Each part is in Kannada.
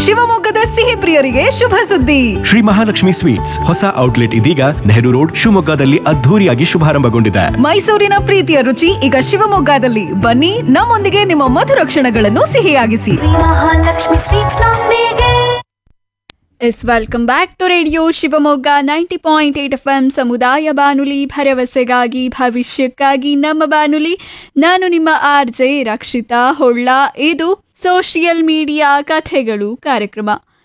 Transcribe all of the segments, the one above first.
ಶಿವಮೊಗ್ಗದ ಸಿಹಿ ಪ್ರಿಯರಿಗೆ ಶುಭ ಸುದ್ದಿ ಶ್ರೀ ಮಹಾಲಕ್ಷ್ಮಿ ಸ್ವೀಟ್ಸ್ ಹೊಸ ಔಟ್ಲೆಟ್ ಇದೀಗ ನೆಹರು ರೋಡ್ ಶಿವಮೊಗ್ಗದಲ್ಲಿ ಅದ್ಧೂರಿಯಾಗಿ ಶುಭಾರಂಭಗೊಂಡಿದೆ ಮೈಸೂರಿನ ಪ್ರೀತಿಯ ರುಚಿ ಈಗ ಶಿವಮೊಗ್ಗದಲ್ಲಿ ಬನ್ನಿ ನಮ್ಮೊಂದಿಗೆ ನಿಮ್ಮ ಮಧುರ ಕ್ಷಣಗಳನ್ನು ಸಿಹಿಯಾಗಿಸಿ ಮಹಾಲಕ್ಷ್ಮಿ ಸ್ವೀಟ್ಸ್ ನೊಂದಿಗೆ yes welcome back to radio Shivamogga ninety point eight F M ಸಮುದಾಯ ಬಾನುಲಿ ಭರವಸೆಗಾಗಿ ಭವಿಷ್ಯಕ್ಕಾಗಿ ನಮ್ಮ ಬಾನುಲಿ ನಾನು ನಿಮ್ಮ ಆರ್ ಜೆ ರಕ್ಷಿತಾ ಹೊಳ್ಳ ಇದು ಸೋಷಿಯಲ್ ಮೀಡಿಯಾ ಕಥೆಗಳು ಕಾರ್ಯಕ್ರಮ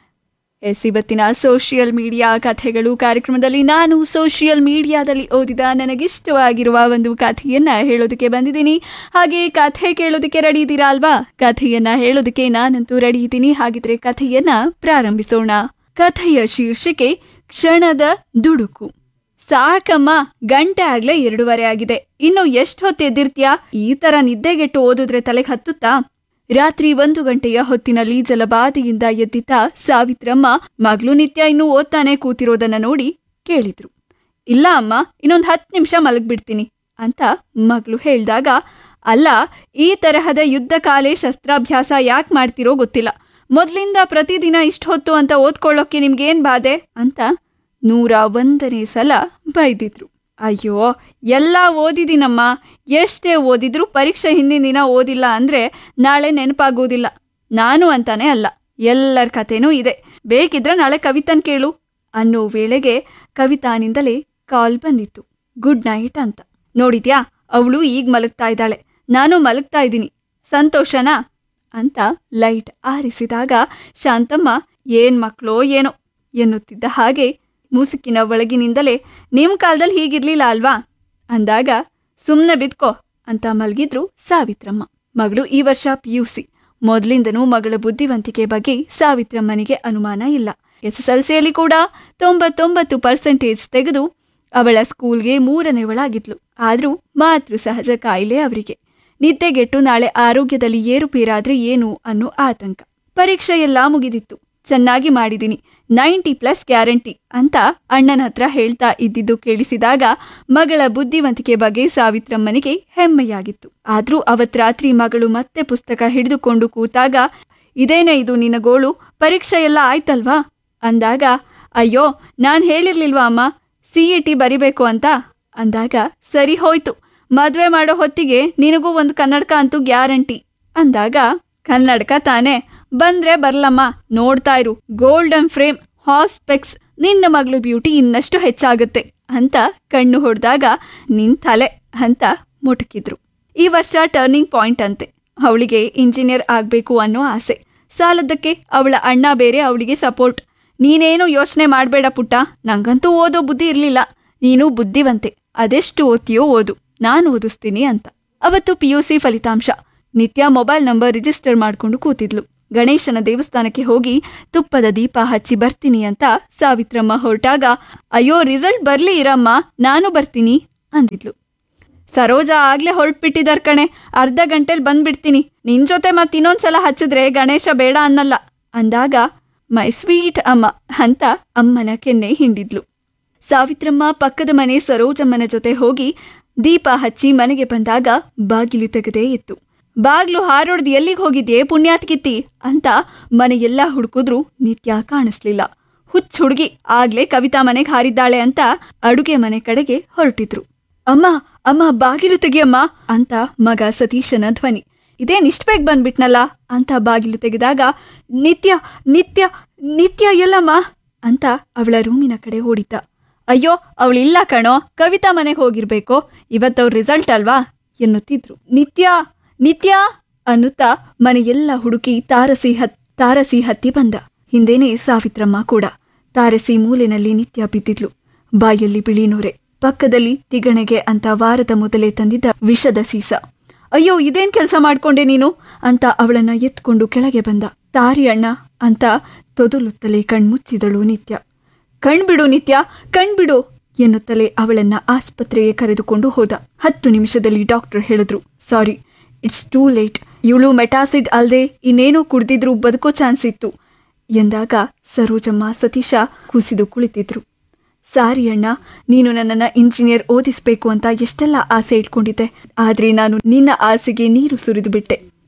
ಎಸ್ ಇವತ್ತಿನ ಸೋಷಿಯಲ್ ಮೀಡಿಯಾ ಕಥೆಗಳು ಕಾರ್ಯಕ್ರಮದಲ್ಲಿ ನಾನು ಸೋಷಿಯಲ್ ಮೀಡಿಯಾದಲ್ಲಿ ಓದಿದ ನನಗಿಷ್ಟವಾಗಿರುವ ಒಂದು ಕಥೆಯನ್ನ ಹೇಳೋದಕ್ಕೆ ಬಂದಿದ್ದೀನಿ ಹಾಗೆ ಕಥೆ ಕೇಳೋದಕ್ಕೆ ರೆಡಿ ಇದ್ದೀರಾ ಅಲ್ವಾ ಕಥೆಯನ್ನ ಹೇಳೋದಕ್ಕೆ ನಾನಂತೂ ರೆಡಿ ಇದ್ದೀನಿ ಹಾಗಿದ್ರೆ ಕಥೆಯನ್ನ ಪ್ರಾರಂಭಿಸೋಣ ಕಥೆಯ ಶೀರ್ಷಿಕೆ ಕ್ಷಣದ ದುಡುಕು ಸಾಕಮ್ಮ ಗಂಟೆ ಆಗ್ಲೇ ಎರಡೂವರೆ ಆಗಿದೆ ಇನ್ನು ಎಷ್ಟು ಹೊತ್ತು ಎದ್ದಿರ್ತೀಯಾ ಈ ತರ ನಿದ್ದೆಗೆಟ್ಟು ಓದಿದ್ರೆ ತಲೆಗೆ ಹತ್ತುತ್ತಾ ರಾತ್ರಿ ಒಂದು ಗಂಟೆಯ ಹೊತ್ತಿನಲ್ಲಿ ಜಲಬಾಧೆಯಿಂದ ಎದ್ದಿದ್ದ ಸಾವಿತ್ರಮ್ಮ ಮಗಳು ನಿತ್ಯ ಇನ್ನೂ ಓದ್ತಾನೆ ಕೂತಿರೋದನ್ನ ನೋಡಿ ಕೇಳಿದ್ರು ಇಲ್ಲ ಅಮ್ಮ ಇನ್ನೊಂದು ಹತ್ತು ನಿಮಿಷ ಮಲಗ್ಬಿಡ್ತೀನಿ ಅಂತ ಮಗಳು ಹೇಳ್ದಾಗ ಅಲ್ಲ ಈ ತರಹದ ಯುದ್ಧ ಕಾಲೆ ಶಸ್ತ್ರಾಭ್ಯಾಸ ಯಾಕೆ ಮಾಡ್ತಿರೋ ಗೊತ್ತಿಲ್ಲ ಮೊದಲಿಂದ ಪ್ರತಿದಿನ ಇಷ್ಟು ಹೊತ್ತು ಅಂತ ಓದ್ಕೊಳ್ಳೋಕೆ ನಿಮ್ಗೇನ್ ಬಾಧೆ ಅಂತ ನೂರ ಒಂದನೇ ಸಲ ಬೈದಿದ್ರು ಅಯ್ಯೋ ಎಲ್ಲ ಓದಿದ್ದೀನಮ್ಮ ಎಷ್ಟೇ ಓದಿದ್ರು ಪರೀಕ್ಷೆ ಹಿಂದಿನ ದಿನ ಓದಿಲ್ಲ ಅಂದರೆ ನಾಳೆ ನೆನಪಾಗೋದಿಲ್ಲ ನಾನು ಅಂತಾನೆ ಅಲ್ಲ ಎಲ್ಲರ ಕಥೆನೂ ಇದೆ ಬೇಕಿದ್ರೆ ನಾಳೆ ಕವಿತನ್ ಕೇಳು ಅನ್ನೋ ವೇಳೆಗೆ ಕವಿತಾನಿಂದಲೇ ಕಾಲ್ ಬಂದಿತ್ತು ಗುಡ್ ನೈಟ್ ಅಂತ ನೋಡಿದ್ಯಾ ಅವಳು ಈಗ ಮಲಗ್ತಾ ಇದ್ದಾಳೆ ನಾನು ಮಲಗ್ತಾ ಇದ್ದೀನಿ ಸಂತೋಷನಾ ಅಂತ ಲೈಟ್ ಆರಿಸಿದಾಗ ಶಾಂತಮ್ಮ ಏನ್ ಮಕ್ಕಳೋ ಏನೋ ಎನ್ನುತ್ತಿದ್ದ ಹಾಗೆ ಮುಸುಕಿನ ಒಳಗಿನಿಂದಲೇ ನಿಮ್ ಕಾಲದಲ್ಲಿ ಹೀಗಿರ್ಲಿಲ್ಲ ಅಲ್ವಾ ಅಂದಾಗ ಸುಮ್ನೆ ಬಿದ್ಕೋ ಅಂತ ಮಲಗಿದ್ರು ಸಾವಿತ್ರಮ್ಮ ಮಗಳು ಈ ವರ್ಷ ಪಿ ಯು ಸಿ ಮೊದಲಿಂದನೂ ಮಗಳ ಬುದ್ಧಿವಂತಿಕೆ ಬಗ್ಗೆ ಸಾವಿತ್ರಮ್ಮನಿಗೆ ಅನುಮಾನ ಇಲ್ಲ ಎಸ್ ಎಸ್ ಎಲ್ ಸಿಯಲ್ಲಿ ಕೂಡ ತೊಂಬತ್ತೊಂಬತ್ತು ಪರ್ಸೆಂಟೇಜ್ ತೆಗೆದು ಅವಳ ಸ್ಕೂಲ್ಗೆ ಮೂರನೇವಳಾಗಿದ್ಲು ಆದ್ರೂ ಮಾತೃ ಸಹಜ ಕಾಯಿಲೆ ಅವರಿಗೆ ನಿದ್ದೆಗೆಟ್ಟು ನಾಳೆ ಆರೋಗ್ಯದಲ್ಲಿ ಏರುಪೇರಾದ್ರೆ ಏನು ಅನ್ನೋ ಆತಂಕ ಪರೀಕ್ಷೆ ಎಲ್ಲ ಮುಗಿದಿತ್ತು ಚೆನ್ನಾಗಿ ಮಾಡಿದ್ದೀನಿ ನೈಂಟಿ ಪ್ಲಸ್ ಗ್ಯಾರಂಟಿ ಅಂತ ಅಣ್ಣನ ಹತ್ರ ಹೇಳ್ತಾ ಇದ್ದಿದ್ದು ಕೇಳಿಸಿದಾಗ ಮಗಳ ಬುದ್ಧಿವಂತಿಕೆ ಬಗ್ಗೆ ಸಾವಿತ್ರಮ್ಮನಿಗೆ ಹೆಮ್ಮೆಯಾಗಿತ್ತು ಆದ್ರೂ ಅವತ್ ರಾತ್ರಿ ಮಗಳು ಮತ್ತೆ ಪುಸ್ತಕ ಹಿಡಿದುಕೊಂಡು ಕೂತಾಗ ಇದೇನೇ ಇದು ನಿನ್ನ ಗೋಳು ಪರೀಕ್ಷೆ ಎಲ್ಲ ಆಯ್ತಲ್ವಾ ಅಂದಾಗ ಅಯ್ಯೋ ನಾನ್ ಹೇಳಿರ್ಲಿಲ್ವಾ ಅಮ್ಮ ಸಿ ಇ ಟಿ ಬರಿಬೇಕು ಅಂತ ಅಂದಾಗ ಸರಿ ಹೋಯ್ತು ಮದ್ವೆ ಮಾಡೋ ಹೊತ್ತಿಗೆ ನಿನಗೂ ಒಂದು ಕನ್ನಡಕ ಅಂತೂ ಗ್ಯಾರಂಟಿ ಅಂದಾಗ ಕನ್ನಡಕ ತಾನೇ ಬಂದ್ರೆ ಬರ್ಲಮ್ಮ ನೋಡ್ತಾ ಇರು ಗೋಲ್ಡನ್ ಫ್ರೇಮ್ ಹಾಸ್ಪೆಕ್ಸ್ ನಿನ್ನ ಮಗಳು ಬ್ಯೂಟಿ ಇನ್ನಷ್ಟು ಹೆಚ್ಚಾಗುತ್ತೆ ಅಂತ ಕಣ್ಣು ಹೊಡೆದಾಗ ನಿನ್ ತಲೆ ಅಂತ ಮುಟುಕಿದ್ರು ಈ ವರ್ಷ ಟರ್ನಿಂಗ್ ಪಾಯಿಂಟ್ ಅಂತೆ ಅವಳಿಗೆ ಇಂಜಿನಿಯರ್ ಆಗಬೇಕು ಅನ್ನೋ ಆಸೆ ಸಾಲದಕ್ಕೆ ಅವಳ ಅಣ್ಣ ಬೇರೆ ಅವಳಿಗೆ ಸಪೋರ್ಟ್ ನೀನೇನು ಯೋಚನೆ ಮಾಡಬೇಡ ಪುಟ್ಟ ನಂಗಂತೂ ಓದೋ ಬುದ್ಧಿ ಇರಲಿಲ್ಲ ನೀನು ಬುದ್ಧಿವಂತೆ ಅದೆಷ್ಟು ಓದ್ತೀಯೋ ಓದು ನಾನು ಓದಿಸ್ತೀನಿ ಅಂತ ಅವತ್ತು ಪಿ ಯು ಸಿ ಫಲಿತಾಂಶ ನಿತ್ಯ ಮೊಬೈಲ್ ನಂಬರ್ ರಿಜಿಸ್ಟರ್ ಮಾಡ್ಕೊಂಡು ಕೂತಿದ್ಲು ಗಣೇಶನ ದೇವಸ್ಥಾನಕ್ಕೆ ಹೋಗಿ ತುಪ್ಪದ ದೀಪ ಹಚ್ಚಿ ಬರ್ತೀನಿ ಅಂತ ಸಾವಿತ್ರಮ್ಮ ಹೊರಟಾಗ ಅಯ್ಯೋ ರಿಸಲ್ಟ್ ಬರ್ಲಿ ಇರಮ್ಮ ನಾನು ಬರ್ತೀನಿ ಅಂದಿದ್ಲು ಸರೋಜ ಆಗ್ಲೇ ಹೊರಟ್ಬಿಟ್ಟಿದಾರ್ ಕಣೆ ಅರ್ಧ ಗಂಟೆಲ್ ಬಂದ್ಬಿಡ್ತೀನಿ ನಿನ್ ಜೊತೆ ಮತ್ ಇನ್ನೊಂದ್ಸಲ ಹಚ್ಚಿದ್ರೆ ಗಣೇಶ ಬೇಡ ಅನ್ನಲ್ಲ ಅಂದಾಗ ಮೈ ಸ್ವೀಟ್ ಅಮ್ಮ ಅಂತ ಅಮ್ಮನ ಕೆನ್ನೆ ಹಿಂಡಿದ್ಲು ಸಾವಿತ್ರಮ್ಮ ಪಕ್ಕದ ಮನೆ ಸರೋಜಮ್ಮನ ಜೊತೆ ಹೋಗಿ ದೀಪ ಹಚ್ಚಿ ಮನೆಗೆ ಬಂದಾಗ ಬಾಗಿಲು ತೆಗೆದೇ ಇತ್ತು ಬಾಗ್ಲು ಹಾರೋಡ್ದು ಎಲ್ಲಿಗೆ ಹೋಗಿದ್ಯೆ ಪುಣ್ಯಾತ್ಕಿತ್ತಿ ಅಂತ ಮನೆಯೆಲ್ಲ ಹುಡುಕಿದ್ರು ನಿತ್ಯ ಕಾಣಿಸ್ಲಿಲ್ಲ ಹುಚ್ಚ ಹುಡುಗಿ ಆಗ್ಲೇ ಕವಿತಾ ಮನೆಗೆ ಹಾರಿದ್ದಾಳೆ ಅಂತ ಅಡುಗೆ ಮನೆ ಕಡೆಗೆ ಹೊರಟಿದ್ರು ಅಮ್ಮ ಅಮ್ಮ ಬಾಗಿಲು ತೆಗಿಯಮ್ಮ ಅಂತ ಮಗ ಸತೀಶನ ಧ್ವನಿ ಇದೇನ್ ಇಷ್ಟ ಬೇಗ ಬಂದ್ಬಿಟ್ನಲ್ಲ ಅಂತ ಬಾಗಿಲು ತೆಗೆದಾಗ ನಿತ್ಯ ನಿತ್ಯ ನಿತ್ಯ ಎಲ್ಲಮ್ಮ ಅಂತ ಅವಳ ರೂಮಿನ ಕಡೆ ಓಡಿದ್ದ ಅಯ್ಯೋ ಅವಳಿಲ್ಲ ಕಣೋ ಕವಿತಾ ಮನೆಗೆ ಹೋಗಿರ್ಬೇಕು ಇವತ್ತವ್ರ ರಿಸಲ್ಟ್ ಅಲ್ವಾ ಎನ್ನುತ್ತಿದ್ರು ನಿತ್ಯ ನಿತ್ಯ ಅನ್ನುತ್ತಾ ಮನೆಯೆಲ್ಲ ಹುಡುಕಿ ತಾರಸಿ ಹತ್ ತಾರಸಿ ಹತ್ತಿ ಬಂದ ಹಿಂದೇನೆ ಸಾವಿತ್ರಮ್ಮ ಕೂಡ ತಾರಸಿ ಮೂಲೆನಲ್ಲಿ ನಿತ್ಯ ಬಿದ್ದಿದ್ಲು ಬಾಯಲ್ಲಿ ಬಿಳಿ ನೊರೆ ಪಕ್ಕದಲ್ಲಿ ತಿಗಣೆಗೆ ಅಂತ ವಾರದ ಮೊದಲೇ ತಂದಿದ್ದ ವಿಷದ ಸೀಸ ಅಯ್ಯೋ ಇದೇನ್ ಕೆಲಸ ಮಾಡ್ಕೊಂಡೆ ನೀನು ಅಂತ ಅವಳನ್ನ ಎತ್ಕೊಂಡು ಕೆಳಗೆ ಬಂದ ತಾರಿ ಅಣ್ಣ ಅಂತ ತೊದಲುತ್ತಲೇ ಕಣ್ಮುಚ್ಚಿದಳು ನಿತ್ಯ ಕಣ್ಬಿಡು ನಿತ್ಯ ಕಣ್ಬಿಡು ಎನ್ನುತ್ತಲೇ ಅವಳನ್ನ ಆಸ್ಪತ್ರೆಗೆ ಕರೆದುಕೊಂಡು ಹೋದ ಹತ್ತು ನಿಮಿಷದಲ್ಲಿ ಡಾಕ್ಟರ್ ಹೇಳಿದ್ರು ಸಾರಿ ಇಟ್ಸ್ ಟೂ ಲೇಟ್ ಇವಳು ಮೆಟಾಸಿಡ್ ಅಲ್ದೆ ಇನ್ನೇನೋ ಕುಡ್ದಿದ್ರು ಬದುಕೋ ಚಾನ್ಸ್ ಇತ್ತು ಎಂದಾಗ ಸರೋಜಮ್ಮ ಸತೀಶ ಕುಸಿದು ಕುಳಿತಿದ್ರು ಸಾರಿ ಅಣ್ಣ ನೀನು ನನ್ನನ್ನು ಇಂಜಿನಿಯರ್ ಓದಿಸ್ಬೇಕು ಅಂತ ಎಷ್ಟೆಲ್ಲ ಆಸೆ ಇಟ್ಕೊಂಡಿದ್ದೆ ಆದ್ರೆ ನಾನು ನಿನ್ನ ಆಸೆಗೆ ನೀರು ಸುರಿದು ಬಿಟ್ಟೆ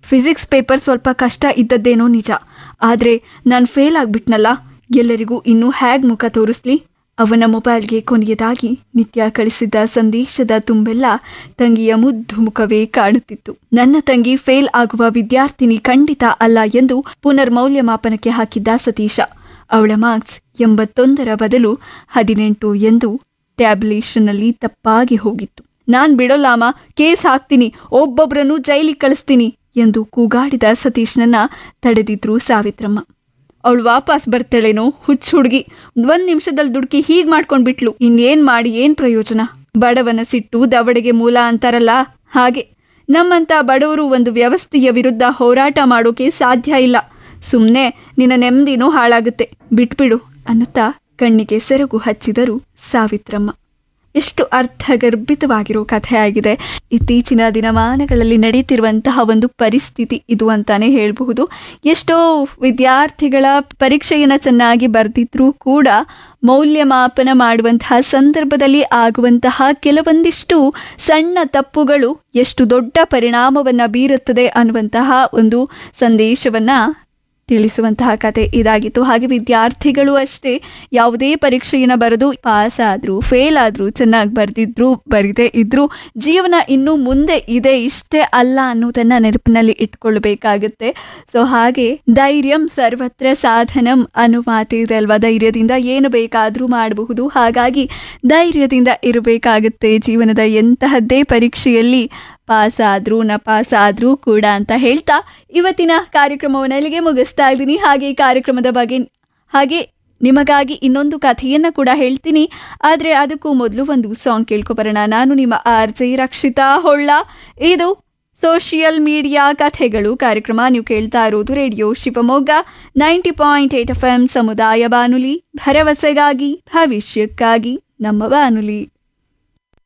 ಫಿಸಿಕ್ಸ್ ಪೇಪರ್ ಸ್ವಲ್ಪ ಕಷ್ಟ ಇದ್ದದ್ದೇನೋ ನಿಜ ಆದರೆ ನಾನು ಫೇಲ್ ಆಗಿಬಿಟ್ನಲ್ಲ ಎಲ್ಲರಿಗೂ ಇನ್ನೂ ಹ್ಯಾಗ್ ಮುಖ ತೋರಿಸ್ಲಿ ಅವನ ಮೊಬೈಲ್ಗೆ ಕೊನೆಯದಾಗಿ ನಿತ್ಯ ಕಳಿಸಿದ್ದ ಸಂದೇಶದ ತುಂಬೆಲ್ಲ ತಂಗಿಯ ಮುದ್ದು ಮುಖವೇ ಕಾಣುತ್ತಿತ್ತು ನನ್ನ ತಂಗಿ ಫೇಲ್ ಆಗುವ ವಿದ್ಯಾರ್ಥಿನಿ ಖಂಡಿತ ಅಲ್ಲ ಎಂದು ಪುನರ್ ಮೌಲ್ಯಮಾಪನಕ್ಕೆ ಹಾಕಿದ್ದ ಸತೀಶ ಅವಳ ಮಾರ್ಕ್ಸ್ ಎಂಬತ್ತೊಂದರ ಬದಲು ಹದಿನೆಂಟು ಎಂದು ಟ್ಯಾಬ್ಲೇಷನ್ನಲ್ಲಿ ತಪ್ಪಾಗಿ ಹೋಗಿತ್ತು ನಾನ್ ಬಿಡೋಲಾಮ ಕೇಸ್ ಹಾಕ್ತೀನಿ ಒಬ್ಬೊಬ್ರನ್ನು ಜೈಲಿಗೆ ಕಳಿಸ್ತೀನಿ ಎಂದು ಕೂಗಾಡಿದ ಸತೀಶ್ನನ್ನ ತಡೆದಿದ್ರು ಸಾವಿತ್ರಮ್ಮ ಅವಳು ವಾಪಸ್ ಬರ್ತಾಳೇನೋ ಹುಚ್ಚು ಹುಡುಗಿ ಒಂದ್ ನಿಮಿಷದಲ್ಲಿ ದುಡುಕಿ ಹೀಗ್ ಮಾಡ್ಕೊಂಡ್ಬಿಟ್ಲು ಇನ್ನೇನ್ ಮಾಡಿ ಏನ್ ಪ್ರಯೋಜನ ಬಡವನ ಸಿಟ್ಟು ದವಡೆಗೆ ಮೂಲ ಅಂತಾರಲ್ಲ ಹಾಗೆ ನಮ್ಮಂತ ಬಡವರು ಒಂದು ವ್ಯವಸ್ಥೆಯ ವಿರುದ್ಧ ಹೋರಾಟ ಮಾಡೋಕೆ ಸಾಧ್ಯ ಇಲ್ಲ ಸುಮ್ಮನೆ ನಿನ್ನ ನೆಮ್ಮದಿನೂ ಹಾಳಾಗುತ್ತೆ ಬಿಟ್ಬಿಡು ಅನ್ನುತ್ತಾ ಕಣ್ಣಿಗೆ ಸೆರಗು ಹಚ್ಚಿದರು ಸಾವಿತ್ರಮ್ಮ ಎಷ್ಟು ಅರ್ಥಗರ್ಭಿತವಾಗಿರೋ ಕಥೆಯಾಗಿದೆ ಇತ್ತೀಚಿನ ದಿನಮಾನಗಳಲ್ಲಿ ನಡೀತಿರುವಂತಹ ಒಂದು ಪರಿಸ್ಥಿತಿ ಇದು ಅಂತಾನೆ ಹೇಳಬಹುದು ಎಷ್ಟೋ ವಿದ್ಯಾರ್ಥಿಗಳ ಪರೀಕ್ಷೆಯನ್ನು ಚೆನ್ನಾಗಿ ಬರೆದಿದ್ರೂ ಕೂಡ ಮೌಲ್ಯಮಾಪನ ಮಾಡುವಂತಹ ಸಂದರ್ಭದಲ್ಲಿ ಆಗುವಂತಹ ಕೆಲವೊಂದಿಷ್ಟು ಸಣ್ಣ ತಪ್ಪುಗಳು ಎಷ್ಟು ದೊಡ್ಡ ಪರಿಣಾಮವನ್ನು ಬೀರುತ್ತದೆ ಅನ್ನುವಂತಹ ಒಂದು ಸಂದೇಶವನ್ನ ತಿಳಿಸುವಂತಹ ಕತೆ ಇದಾಗಿತ್ತು ಹಾಗೆ ವಿದ್ಯಾರ್ಥಿಗಳು ಅಷ್ಟೇ ಯಾವುದೇ ಪರೀಕ್ಷೆಯನ್ನು ಬರೆದು ಪಾಸ್ ಆದ್ರು ಫೇಲ್ ಆದ್ರು ಚೆನ್ನಾಗಿ ಬರೆದಿದ್ರು ಬರಿದೇ ಇದ್ರು ಜೀವನ ಇನ್ನು ಮುಂದೆ ಇದೆ ಇಷ್ಟೇ ಅಲ್ಲ ಅನ್ನೋದನ್ನ ನೆನಪಿನಲ್ಲಿ ಇಟ್ಕೊಳ್ಬೇಕಾಗುತ್ತೆ ಸೊ ಹಾಗೆ ಧೈರ್ಯಂ ಸರ್ವತ್ರ ಸಾಧನಂ ಅನ್ನೋ ಮಾತಿದೆ ಅಲ್ವಾ ಧೈರ್ಯದಿಂದ ಏನು ಬೇಕಾದರೂ ಮಾಡಬಹುದು ಹಾಗಾಗಿ ಧೈರ್ಯದಿಂದ ಇರಬೇಕಾಗುತ್ತೆ ಜೀವನದ ಎಂತಹದ್ದೇ ಪರೀಕ್ಷೆಯಲ್ಲಿ ಪಾಸ್ ಆದ್ರೂ ನ ಪಾಸ್ ಆದ್ರೂ ಕೂಡ ಅಂತ ಹೇಳ್ತಾ ಇವತ್ತಿನ ಕಾರ್ಯಕ್ರಮವನ್ನು ಇಲ್ಲಿಗೆ ಮುಗಿಸ್ತಾ ಇದ್ದೀನಿ ಹಾಗೆ ಈ ಕಾರ್ಯಕ್ರಮದ ಬಗ್ಗೆ ಹಾಗೆ ನಿಮಗಾಗಿ ಇನ್ನೊಂದು ಕಥೆಯನ್ನ ಕೂಡ ಹೇಳ್ತೀನಿ ಆದರೆ ಅದಕ್ಕೂ ಮೊದಲು ಒಂದು ಸಾಂಗ್ ಕೇಳ್ಕೊಬರೋಣ ನಾನು ನಿಮ್ಮ ಆರ್ ಜೆ ರಕ್ಷಿತಾ ಹೊಳ್ಳ ಇದು ಸೋಷಿಯಲ್ ಮೀಡಿಯಾ ಕಥೆಗಳು ಕಾರ್ಯಕ್ರಮ ನೀವು ಕೇಳ್ತಾ ಇರೋದು radio Shivamogga ninety point eight F M ಸಮುದಾಯ ಬಾನುಲಿ ಭರವಸೆಗಾಗಿ ಭವಿಷ್ಯಕ್ಕಾಗಿ ನಮ್ಮ ಬಾನುಲಿ